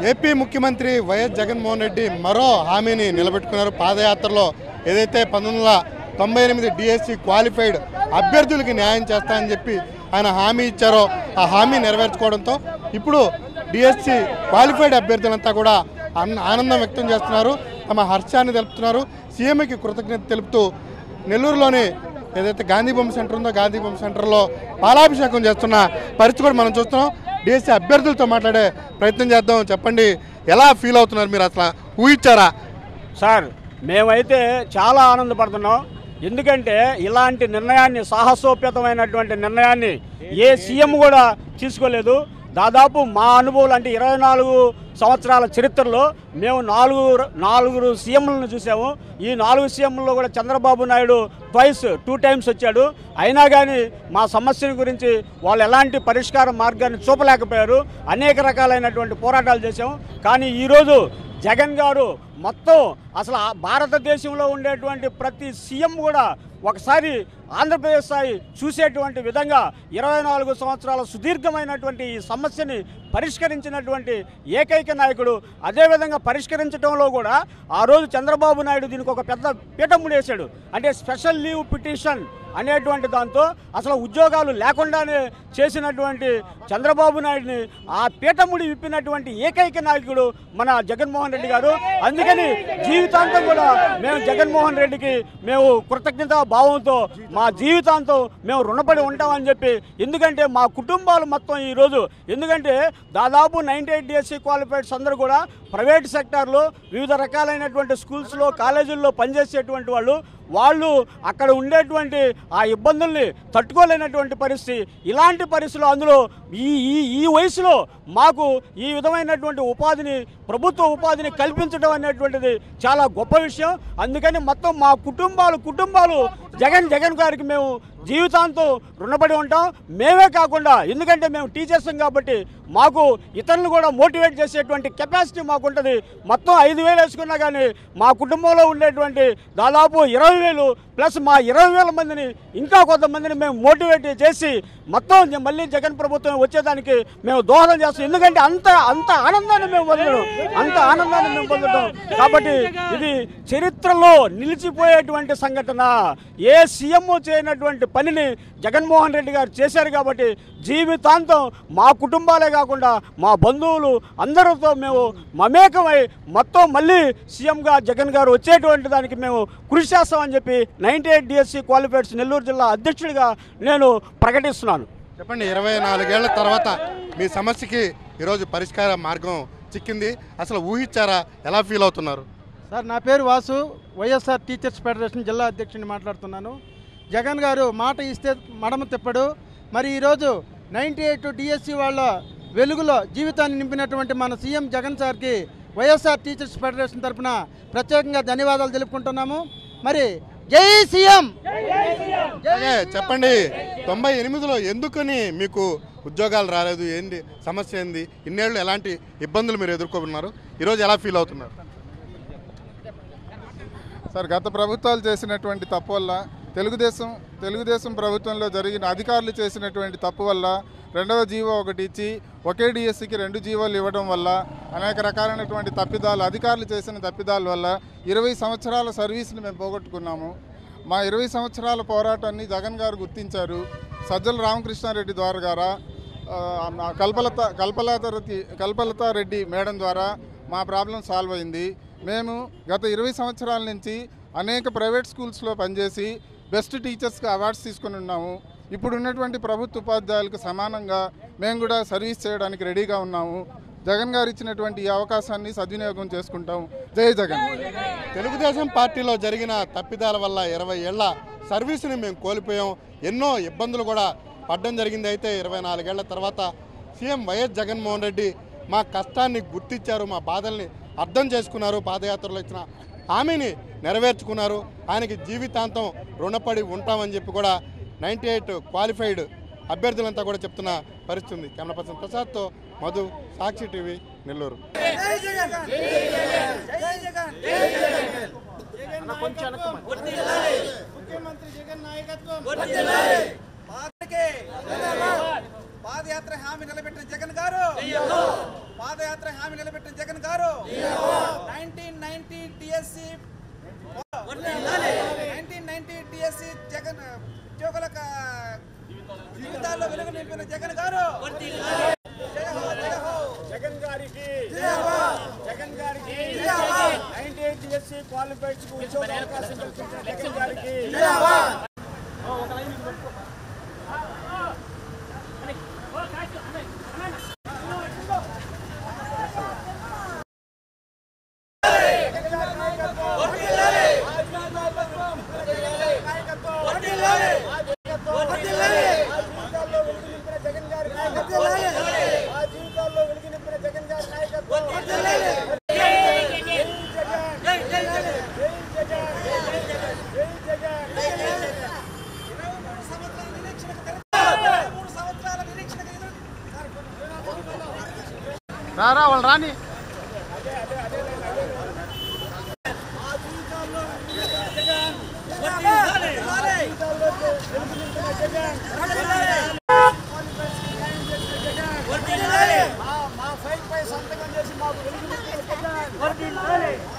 AP ముఖ్యమంత్రి YS Jaganmohan Reddy మరో హామీని నిలబెట్టుకున్నారు పాదయాత్రలో ఏదైతే పంతొమ్మిది వందల తొంభై ఎనిమిది డిఎస్సి క్వాలిఫైడ్ అభ్యర్థులకి న్యాయం చేస్తానని చెప్పి ఆయన హామీ ఇచ్చారో ఆ హామీ నెరవేర్చుకోవడంతో ఇప్పుడు డిఎస్సి క్వాలిఫైడ్ అభ్యర్థులంతా కూడా అన్- ఆనందం వ్యక్తం చేస్తున్నారు తమ హర్షాన్ని తెలుపుతున్నారు సీఎంకి కృతజ్ఞత తెలుపుతూ నెల్లూరులోని ఏదైతే గాంధీ బొమ్మ సెంటర్ ఉందో గాంధీ బొమ్మ సెంటర్లో పాలాభిషేకం చేస్తున్న పరిస్థితి కూడా మనం చూస్తున్నాం డిఎస్సి అభ్యర్థులతో మాట్లాడే ప్రయత్నం చేద్దాం చెప్పండి ఎలా ఫీల్ అవుతున్నారు మీరు అసలు ఊహించారా సార్ మేమైతే చాలా ఆనందపడుతున్నాం ఎందుకంటే ఇలాంటి నిర్ణయాన్ని సాహసోపేతమైనటువంటి నిర్ణయాన్ని ఏ సీఎం కూడా తీసుకోలేదు దాదాపు మా అనుభవాలు అంటే ఇరవై నాలుగు సంవత్సరాల చరిత్రలో మేము నాలుగు నాలుగురు సీఎంలను చూసాము ఈ నాలుగు సీఎంలలో కూడా Chandrababu Naidu twice two times వచ్చాడు అయినా కానీ మా సమస్యల గురించి వాళ్ళు ఎలాంటి పరిష్కార మార్గాన్ని చూపలేకపోయారు అనేక రకాలైనటువంటి పోరాటాలు చేశాము కానీ ఈరోజు జగన్ గారు మొత్తం అసలు ఆ భారతదేశంలో ఉండేటువంటి ప్రతి సీఎం కూడా ఒకసారి ఆంధ్రప్రదేశ్ స్థాయి చూసేటువంటి విధంగా ఇరవై నాలుగు సంవత్సరాల సుదీర్ఘమైనటువంటి ఈ సమస్యని పరిష్కరించినటువంటి ఏకైక నాయకుడు అదేవిధంగా పరిష్కరించడంలో కూడా ఆ రోజు చంద్రబాబు నాయుడు దీనికి ఒక పెద్ద పీఠముడు వేశాడు అంటే స్పెషల్ లీవ్ పిటిషన్ అనేటువంటి దాంతో అసలు ఉద్యోగాలు లేకుండానే చేసినటువంటి చంద్రబాబు నాయుడిని ఆ పీఠముడి విప్పినటువంటి ఏకైక నాయకుడు మన జగన్మోహన్ రెడ్డి గారు అందుకని జీవితాంతం కూడా మేము జగన్మోహన్ రెడ్డికి మేము కృతజ్ఞత భావంతో మా జీవితాంతం మేము రుణపడి ఉంటామని చెప్పి ఎందుకంటే మా కుటుంబాలు మొత్తం ఈరోజు ఎందుకంటే దాదాపు నైంటీ ఎయిట్ డిఎస్సీ క్వాలిఫైడ్స్ అందరూ కూడా ప్రైవేట్ సెక్టార్లో వివిధ రకాలైనటువంటి స్కూల్స్లో కాలేజీల్లో పనిచేసేటువంటి వాళ్ళు వాళ్ళు అక్కడ ఉండేటువంటి ఆ ఇబ్బందుల్ని తట్టుకోలేనటువంటి పరిస్థితి ఇలాంటి పరిస్థితులు అందులో ఈ ఈ ఈ వయసులో మాకు ఈ విధమైనటువంటి ఉపాధిని ప్రభుత్వ ఉపాధిని కల్పించడం అనేటువంటిది చాలా గొప్ప విషయం అందుకని మొత్తం మా కుటుంబాలు కుటుంబాలు జగన్ జగన్ గారికి మేము జీవితాంతం రుణపడి ఉంటాం మేమే కాకుండా ఎందుకంటే మేము టీచర్స్ కాబట్టి మాకు ఇతరులను కూడా మోటివేట్ చేసేటువంటి కెపాసిటీ మాకు ఉంటుంది మొత్తం ఐదు వేలు వేసుకున్నా కానీ మా కుటుంబంలో ఉండేటువంటి దాదాపు ఇరవై వేలు ప్లస్ మా ఇరవై వేల మందిని ఇంకా కొంతమందిని మేము మోటివేట్ చేసి మొత్తం మళ్ళీ జగన్ ప్రభుత్వం వచ్చేదానికి మేము దోహదం చేస్తాం ఎందుకంటే అంత అంత ఆనందాన్ని మేము పొందడం అంత ఆనందాన్ని మేము పొందడం కాబట్టి ఇది చరిత్రలో నిలిచిపోయేటువంటి సంఘటన ఏ సీఎం చేయనటువంటి పనిని జగన్మోహన్ రెడ్డి గారు చేశారు కాబట్టి జీవితాంతం మా కుటుంబాలే కాకుండా మా బంధువులు అందరితో మేము మమేకమై మొత్తం మళ్ళీ సీఎంగా జగన్ గారు వచ్చేటువంటి దానికి మేము కృషి చేస్తామని చెప్పి ninety eight DSC qualifieds Nellore జిల్లా అధ్యక్షుడిగా నేను ప్రకటిస్తున్నాను చెప్పండి ఇరవై నాలుగేళ్ల తర్వాత మీ సమస్యకి ఈరోజు పరిష్కార మార్గం చిక్కింది అసలు ఊహించారా ఎలా ఫీల్ అవుతున్నారు సార్ నా పేరు వాసు వైఎస్ఆర్ టీచర్స్ ఫెడరేషన్ జిల్లా అధ్యక్షుడిని మాట్లాడుతున్నాను జగన్ గారు మాట ఇస్తే మడమ తిప్పడు మరి ఈరోజు నైంటీ ఎయిట్ డిఎస్సి వాళ్ళ వెలుగులో జీవితాన్ని నింపినటువంటి మన సీఎం జగన్ సార్కి వైఎస్ఆర్ టీచర్స్ ఫెడరేషన్ తరఫున ప్రత్యేకంగా ధన్యవాదాలు తెలుపుకుంటున్నాము మరి జై సీఎం అలాగే చెప్పండి తొంభై ఎనిమిదిలో ఎందుకని మీకు ఉద్యోగాలు రాలేదు ఏంటి సమస్య ఏంది ఇన్నేళ్ళు ఎలాంటి ఇబ్బందులు మీరు ఎదుర్కొన్నారు ఈరోజు ఎలా ఫీల్ అవుతున్నారు సార్ గత ప్రభుత్వాలు చేసినటువంటి తప్పు వల్ల తెలుగుదేశం తెలుగుదేశం ప్రభుత్వంలో జరిగిన అధికారులు చేసినటువంటి తప్పు వల్ల రెండవ జీవో ఒకటి ఇచ్చి ఒకే డిఎస్సికి రెండు జీవోలు ఇవ్వడం వల్ల అనేక రకాలైనటువంటి తప్పిదాలు అధికారులు చేసిన తప్పిదాల వల్ల ఇరవై సంవత్సరాల సర్వీస్ని మేము పోగొట్టుకున్నాము మా ఇరవై సంవత్సరాల పోరాటాన్ని జగన్ గారు గుర్తించారు సజ్జల రామకృష్ణారెడ్డి ద్వారా గారా ఆ, మా కల్పలత కల్పలత రెడ్డి- కల్పలత రెడ్డి మేడం ద్వారా మా ప్రాబ్లం సాల్వ్ అయింది మేము గత ఇరవై సంవత్సరాల నుంచి అనేక ప్రైవేట్ స్కూల్స్లో పనిచేసి బెస్ట్ టీచర్స్కి అవార్డ్స్ తీసుకొని ఉన్నాము ఇప్పుడు ఉన్నటువంటి ప్రభుత్వ ఉపాధ్యాయులకు సమానంగా మేము కూడా సర్వీస్ చేయడానికి రెడీగా ఉన్నాము జగన్ గారు ఇచ్చినటువంటి ఈ అవకాశాన్ని సద్వినియోగం చేసుకుంటాం జై జగన్ తెలుగుదేశం పార్టీలో జరిగిన తప్పిదాల వల్ల ఇరవై ఏళ్ల సర్వీసుని మేము కోల్పోయాం ఎన్నో ఇబ్బందులు కూడా పడడం జరిగింది అయితే ఇరవై నాలుగేళ్ల తర్వాత సీఎం వైఎస్ జగన్మోహన్ రెడ్డి మా కష్టాన్ని గుర్తించారు మా బాధల్ని అర్థం చేసుకున్నారు పాదయాత్రలో ఇచ్చిన హామీని నెరవేర్చుకున్నారు ఆయనకి జీవితాంతం రుణపడి ఉంటామని చెప్పి కూడా నైంటీ ఎయిట్ క్వాలిఫైడ్ అభ్యర్థులంతా కూడా చెప్తున్న పరిస్థితి ఉంది కెమెరా పర్సన్ ప్రసాద్తో మధు సాక్షి టీవీ నెల్లూరు ముఖ్యమంత్రి జగన్ నాయకత్వం పాదకే పాదయాత్ర హామీ నిలబెట్టిన జగన్ గారు పాదయాత్ర హామీ నిలబెట్టిన జగన్ గారు nineteen ninety DSC nineteen ninety DSC Jagan ఉద్యోగుల క- జీవితాల్లో వెలుగు నింపిన జగన్ గారు జయ హో, జయ హో. జగన్ గారికి జగన్ గారికి నైన్టీ ఎయిట్ ఎస్సీ క్వాలిఫైడ్ ఉద్యోగ అవకాశం కల్పించిన జగన్ గారికి జగన్ గారి నాయకత్వం ఆ జీవితాల్లో వెలుగు నింపిన జగన్ గారి నాయకత్వం జై జగన్ జై జగన్ జై జగన్ ఇరవై మూడు సంవత్సరాల నిరీక్షణకు తెర- ఇరవై మూడు సంవత్సరాల నిరీక్షణకు ఎదురు రారా వాళ్ళు రాని మా ఫైల్ పై సంతకం చేసి మాకు వెలుగు నింపిన జగన్